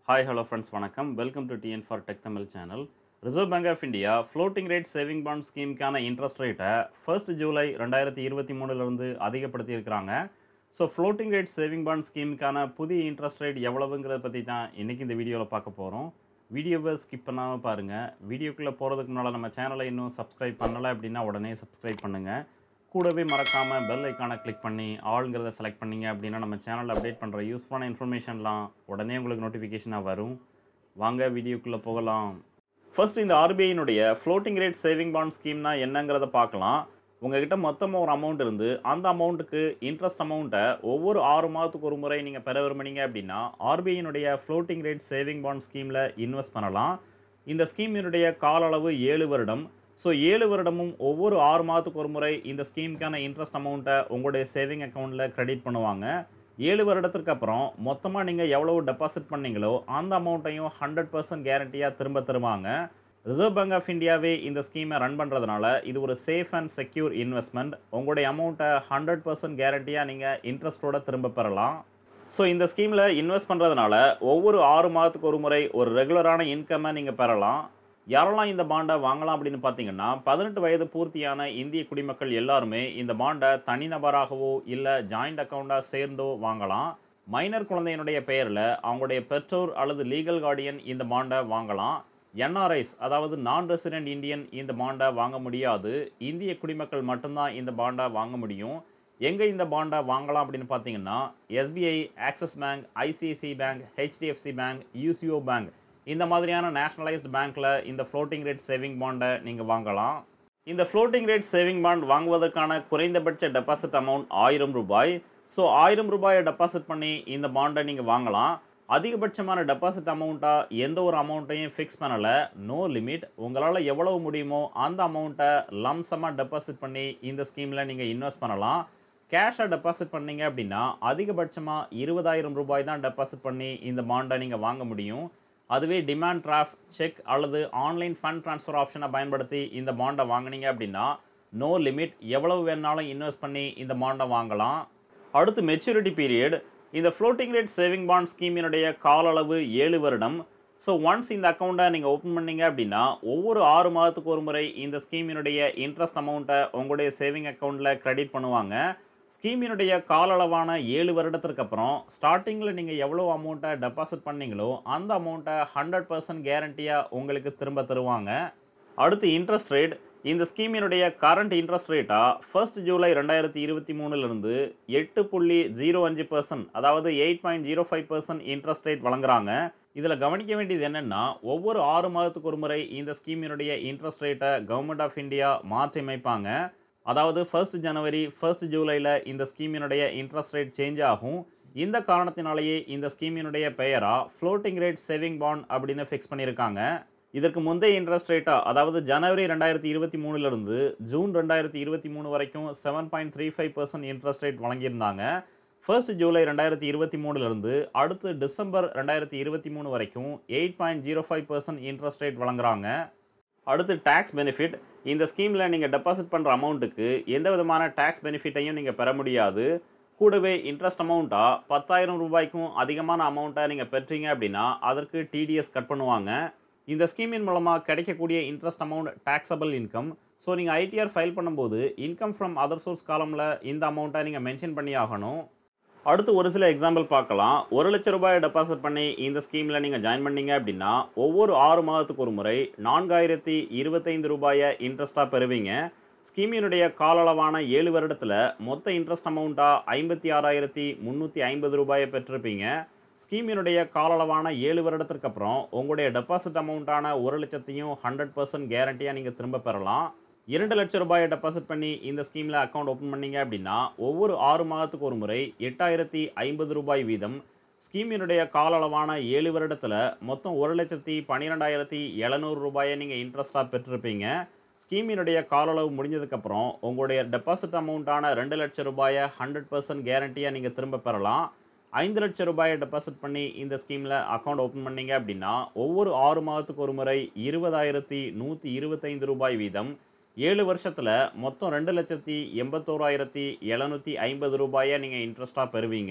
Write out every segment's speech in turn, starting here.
hi hello friends வணக்கம் welcome to T N for tech Tamil channel Reserve Bank of India floating rate saving bond ஸ்கீமுக்கான interest ரேட்டை first July ரெண்டாயிரத்தி இருபத்தி மூணுலேருந்து அதிகப்படுத்தி இருக்கிறாங்க so floating rate saving bond ஸ்கீமுக்கான புதிய இன்ட்ரெஸ்ட் ரேட் எவ்வளவுங்கிறத பற்றி தான் இன்றைக்கி இந்த வீடியோவில் பார்க்க போகிறோம் வீடியோவை ஸ்கிப் பண்ணாமல் பாருங்கள் வீடியோக்குள்ளே போகிறதுக்கு முன்னால் நம்ம சேனலை இன்னும் சப்ஸ்கிரைப் பண்ணலை அப்படின்னா உடனே சப்ஸ்கிரைப் பண்ணுங்கள் கூடவே மறக்காமல் பெல் ஐக்கானை கிளிக் பண்ணி ஆளுங்கிறத செலக்ட் பண்ணீங்க அப்படின்னா நம்ம சேனலில் அப்டேட் பண்ணுற யூஸ்ஃபுல்லான இன்ஃபர்மேஷன்லாம் உடனே உங்களுக்கு நோட்டிஃபிகேஷனாக வரும் வாங்க வீடியோக்குள்ளே போகலாம் ஃபர்ஸ்ட் இந்த ஆர்பிஐனுடைய ஃப்ளோட்டிங் ரேட் சேவிங் பாண்ட் ஸ்கீம்னா என்னங்கிறத பார்க்கலாம் உங்ககிட்ட மொத்தமாக ஒரு அமௌண்ட் இருந்து அந்த அமௌண்ட்டுக்கு இன்ட்ரெஸ்ட் அமௌண்ட்டை ஒவ்வொரு ஆறு மாதத்துக்கு ஒரு முறை நீங்கள் பெற விரும்புனீங்க அப்படின்னா ஆர்பிஐனுடைய ஃப்ளோட்டிங் ரேட் சேவிங் பாண்ட் ஸ்கீமில் இன்வெஸ்ட் பண்ணலாம் இந்த ஸ்கீமினுடைய கால அளவு ஏழு வருடம் ஸோ ஏழு வருடமும் ஒவ்வொரு ஆறு மாதத்துக்கு ஒரு முறை இந்த ஸ்கீமுக்கான இன்ட்ரெஸ்ட் அமௌண்ட்டை உங்களுடைய சேவிங் அக்கௌண்ட்டில் கிரெடிட் பண்ணுவாங்க ஏழு வருடத்திற்கு அப்புறம் மொத்தமாக நீங்கள் எவ்வளவு டெபாசிட் பண்ணீங்களோ அந்த அமௌண்ட்டையும் ஹண்ட்ரட் பர்சன்ட் கேரண்டியாக திரும்ப தருவாங்க ரிசர்வ் பேங்க் ஆஃப் இந்தியாவே இந்த ஸ்கீமை ரன் பண்ணுறதுனால இது ஒரு சேஃப் அண்ட் செக்யூர் இன்வெஸ்ட்மெண்ட் உங்களுடைய அமௌண்ட்டை ஹண்ட்ரட் பர்சன்ட் கேரண்டியாக நீங்கள் இன்ட்ரெஸ்ட்டோட திரும்ப பெறலாம் ஸோ இந்த ஸ்கீமில் இன்வெஸ்ட் பண்ணுறதுனால ஒவ்வொரு ஆறு மாதத்துக்கு ஒரு முறை ஒரு ரெகுலரான இன்கம்மை நீங்கள் பெறலாம் யாரெல்லாம் இந்த பாண்டை வாங்கலாம் அப்படின்னு பார்த்தீங்கன்னா பதினெட்டு வயது பூர்த்தியான இந்திய குடிமக்கள் எல்லாருமே இந்த பாண்டை தனிநபராகவோ இல்லை ஜாயிண்ட் அக்கௌண்ட்டாக சேர்ந்தோ வாங்கலாம் மைனர் குழந்தையினுடைய பெயரில் அவங்களுடைய பெற்றோர் அல்லது லீகல் கார்டியன் இந்த பாண்டை வாங்கலாம் என்ஆர்ஐஸ் அதாவது நான் ரெசிடென்ட் இந்தியன் இந்த பாண்டை வாங்க முடியாது இந்திய குடிமக்கள் மட்டும்தான் இந்த பாண்டை வாங்க முடியும் எங்கே இந்த பாண்டை வாங்கலாம் அப்படின்னு பார்த்தீங்கன்னா S B I Axis bank I C I C bank H D F C bank U C O bank இந்த மாதிரியான நேஷனலைஸ்டு பேங்க்கில் இந்த ஃப்ளோட்டிங் ரேட் சேவிங் பாண்டை நீங்கள் வாங்கலாம் இந்த ஃப்ளோட்டிங் ரேட் சேவிங் பாண்ட் வாங்குவதற்கான குறைந்தபட்ச டெபாசிட் அமௌண்ட் ஆயிரம் ரூபாய் ஸோ ஆயிரம் ரூபாயை டெபாசிட் பண்ணி இந்த பாண்டை நீங்கள் வாங்கலாம் அதிகபட்சமான டெபாசிட் அமௌண்ட்டாக எந்த ஒரு அமௌண்ட்டையும் ஃபிக்ஸ் பண்ணலை நோ லிமிட் உங்களால் எவ்வளவு முடியுமோ அந்த அமௌண்ட்டை லம்சமாக டெபாசிட் பண்ணி இந்த ஸ்கீமில் நீங்கள் இன்வெஸ்ட் பண்ணலாம் கேஷாக டெபாசிட் பண்ணீங்க அப்படின்னா அதிகபட்சமாக இருபதாயிரம் ரூபாய் தான் டெபாசிட் பண்ணி இந்த பாண்டை நீங்கள் வாங்க முடியும் அதுவே டிமாண்ட் டிராஃப்ட் செக் அல்லது ஆன்லைன் ஃபண்ட் ட்ரான்ஸ்ஃபர் ஆப்ஷனை பயன்படுத்தி இந்த பாண்டை வாங்குனீங்க அப்படின்னா நோ லிமிட் எவ்வளவு வேணாலும் இன்வெஸ்ட் பண்ணி இந்த பாண்டை வாங்கலாம் அடுத்து மெச்சூரிட்டி பீரியட் இந்த ஃப்ளோட்டிங் ரேட் சேவிங் பாண்ட் ஸ்கீமினுடைய கால அளவு ஏழு வருடம் ஸோ ஒன்ஸ் இந்த அக்கௌண்ட்டை நீங்கள் ஓப்பன் பண்ணீங்க அப்படின்னா ஒவ்வொரு ஆறு மாதத்துக்கு ஒரு முறை இந்த ஸ்கீமினுடைய இன்ட்ரெஸ்ட் அமௌண்ட்டை உங்களுடைய சேவிங் அக்கௌண்ட்டில் கிரெடிட் பண்ணுவாங்க ஸ்கீமினுடைய கால அளவான ஏழு வருடத்திற்கு அப்புறம் ஸ்டார்டிங்கில் நீங்கள் எவ்வளோ அமௌண்ட்டை டெபாசிட் பண்ணீங்களோ அந்த அமௌண்ட்டை ஹண்ட்ரட் பர்சன்ட் கேரண்டியாக உங்களுக்கு திரும்ப தருவாங்க அடுத்து இன்ட்ரெஸ்ட் ரேட் இந்த ஸ்கீமினுடைய கரண்ட் இன்ட்ரெஸ்ட் ரேட்டாக ஃபர்ஸ்ட் ஜூலை ரெண்டாயிரத்தி இருபத்தி மூணுலேருந்து எட்டு புள்ளி ஜீரோ அஞ்சு பர்சன்ட் அதாவது eight point zero five percent interest rate வழங்குறாங்க இதில் கவனிக்க வேண்டியது என்னென்னா ஒவ்வொரு ஆறு மாதத்துக்கு ஒரு முறை இந்த ஸ்கீமினுடைய இன்ட்ரெஸ்ட் ரேட்டை கவர்மெண்ட் ஆஃப் இந்தியா மாற்றி அமைப்பாங்க அதாவது ஃபர்ஸ்ட் ஜனவரி ஃபர்ஸ்ட் ஜூலையில் இந்த ஸ்கீமினுடைய இன்ட்ரெஸ்ட் ரேட் சேஞ்ச் ஆகும் இந்த காரணத்தினாலேயே இந்த ஸ்கீமினுடைய பெயராக ஃப்ளோட்டிங் ரேட் சேவிங் பாண்ட் அப்படின்னு ஃபிக்ஸ் பண்ணியிருக்காங்க இதற்கு முந்தைய இன்ட்ரெஸ்ட் ரேட்டாக அதாவது ஜனவரி ரெண்டாயிரத்தி இருபத்தி மூணுலேருந்து ஜூன் ரெண்டாயிரத்தி இருபத்தி மூணு வரைக்கும் seven point three five percent interest rate வழங்கியிருந்தாங்க ஃபர்ஸ்ட் ஜூலை ரெண்டாயிரத்தி இருபத்தி மூணுலேருந்து அடுத்து டிசம்பர் ரெண்டாயிரத்தி இருபத்தி மூணு வரைக்கும் eight point zero five percent interest rate வழங்குறாங்க அடுத்து டேக்ஸ் பெனிஃபிட் இந்த ஸ்கீமில் நீங்கள் டெபாசிட் பண்ணுற அமௌண்ட்டுக்கு எந்த விதமான டேக்ஸ் பெனிஃபிட்டையும் நீங்கள் பெற முடியாது கூடவே இன்ட்ரெஸ்ட் அமௌண்ட்டாக பத்தாயிரம் ரூபாய்க்கும் அதிகமான அமௌண்ட்டை நீங்கள் பெற்றீங்க அப்படின்னா அதற்கு டிடிஎஸ் கட் பண்ணுவாங்க இந்த ஸ்கீமின் மூலமாக கிடைக்கக்கூடிய interest amount taxable income so நீங்கள் ஐடிஆர் ஃபைல் பண்ணும்போது இன்கம் ஃப்ரம் அதர் சோர்ஸ் காலமில் இந்த அமௌண்ட்டை நீங்கள் மென்ஷன் பண்ணி ஆகணும் அடுத்து ஒரு சில எக்ஸாம்பிள் பார்க்கலாம் ஒரு லட்ச ரூபாய் டெபாசிட் பண்ணி இந்த ஸ்கீமில் நீங்கள் ஜாயின் பண்ணீங்க அப்படின்னா ஒவ்வொரு ஆறு மாதத்துக்கு ஒரு முறை நான்காயிரத்தி இருபத்தைந்து ரூபாயை இன்ட்ரெஸ்ட்டாக பெறுவீங்க ஸ்கீமினுடைய கால அளவான ஏழு வருடத்தில் மொத்த இன்ட்ரெஸ்ட் அமௌண்ட்டாக ஐம்பத்தி ஆறாயிரத்தி முந்நூற்றி ஐம்பது ரூபாயை பெற்றிருப்பீங்க ஸ்கீமினுடைய கால அளவான ஏழு வருடத்திற்கு அப்புறம் உங்களுடைய டெபாசிட் அமௌண்ட்டான ஒரு லட்சத்தையும் ஹண்ட்ரட் பர்சன்ட் கேரண்டியாக நீங்கள் திரும்ப பெறலாம் இரண்டு லட்சம் ரூபாயை டெபாசிட் பண்ணி இந்த ஸ்கீமில் அக்கௌண்ட் ஓப்பன் பண்ணீங்க அப்படின்னா ஒவ்வொரு ஆறு மாதத்துக்கு ஒரு முறை எட்டாயிரத்தி ஐம்பது ரூபாய் வீதம் ஸ்கீமினுடைய கால அளவான ஏழு வருடத்தில் மொத்தம் ஒரு லட்சத்தி பன்னிரெண்டாயிரத்தி எழுநூறு ரூபாயை நீங்கள் இன்ட்ரெஸ்ட்டாக பெற்றிருப்பீங்க ஸ்கீமினுடைய கால அளவு முடிஞ்சதுக்கப்புறம் உங்களுடைய டெபாசிட் அமௌண்ட்டான ரெண்டு லட்சம் ரூபாயை ஹண்ட்ரட் பர்சன்ட் கேரண்டியாக நீங்கள் திரும்ப பெறலாம் ஐந்து லட்சம் ரூபாயை டெபாசிட் பண்ணி இந்த ஸ்கீமில் அக்கௌண்ட் ஓப்பன் பண்ணீங்க அப்படின்னா ஒவ்வொரு ஆறு மாதத்துக்கு ஒரு முறை இருபதாயிரத்தி நூற்றி இருபத்தைந்து ரூபாய் வீதம் ஏழு வருஷத்தில் மொத்தம் ரெண்டு லட்சத்தி எண்பத்தோராயிரத்தி எழுநூற்றி ஐம்பது ரூபாயை நீங்கள் இன்ட்ரெஸ்ட்டாக பெறுவீங்க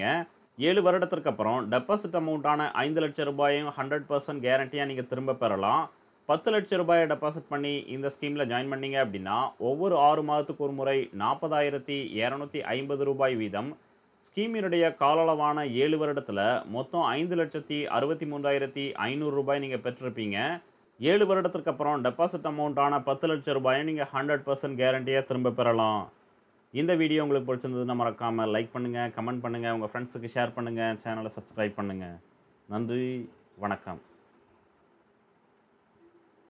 ஏழு வருடத்திற்கு அப்புறம் டெபாசிட் அமௌண்ட்டான ஐந்து லட்சம் ரூபாயும் ஹண்ட்ரட் பர்சன்ட் கேரண்டியாக நீங்கள் திரும்ப பெறலாம் பத்து லட்சம் ரூபாயை டெபாசிட் பண்ணி இந்த ஸ்கீமில் ஜாயின் பண்ணீங்க அப்படின்னா ஒவ்வொரு ஆறு மாதத்துக்கு ஒரு முறை நாற்பதாயிரத்தி இரநூத்தி ஐம்பது ரூபாய் வீதம் ஸ்கீமினுடைய காலளவான ஏழு வருடத்தில் மொத்தம் ஐந்து லட்சத்தி அறுபத்தி மூன்றாயிரத்தி ஐநூறு ரூபாய் நீங்கள் பெற்றிருப்பீங்க ஏழு வருடத்திற்கு அப்புறம் டெபாசிட் அமௌண்ட்டான பத்து லட்சம் ரூபாயை நீங்கள் ஹண்ட்ரட் பர்சன்ட் கேரண்டியாக திரும்ப பெறலாம் இந்த வீடியோ உங்களுக்கு பிடிச்சிருந்ததுன்னா மறக்காமல் லைக் பண்ணுங்கள் கமெண்ட் பண்ணுங்கள் உங்கள் ஃப்ரெண்ட்ஸுக்கு ஷேர் பண்ணுங்கள் சேனலை சப்ஸ்கிரைப் பண்ணுங்கள் நன்றி வணக்கம்